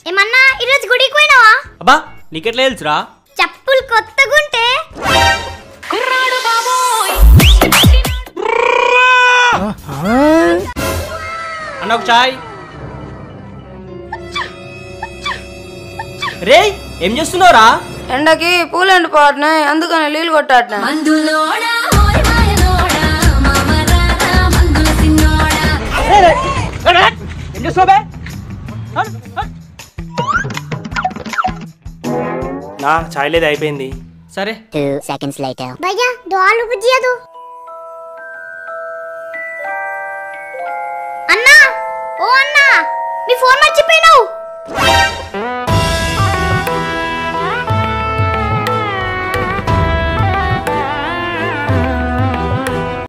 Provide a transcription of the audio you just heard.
ఏమన్నా ఈరోజు గుడికి పోయినావా అబ్బా నీకెట్లా తెలుసురా చెప్పులు కొత్తగుంటే అన్న ఒక చాయ్ రే ఏం చేస్తున్నావురా ఎండకి పూలు ఎండిపోతున్నాయి అందుకని నీళ్ళు కొట్టాటనా ఏం చేస్తున్నావు నా చాయ్ లేదు అయిపోయింది సరే Two seconds later. భయ్యా దోలు బుజ్జియదు అన్నా ఓ అన్నా మీ ఫోన్ మర్చిపోయినావు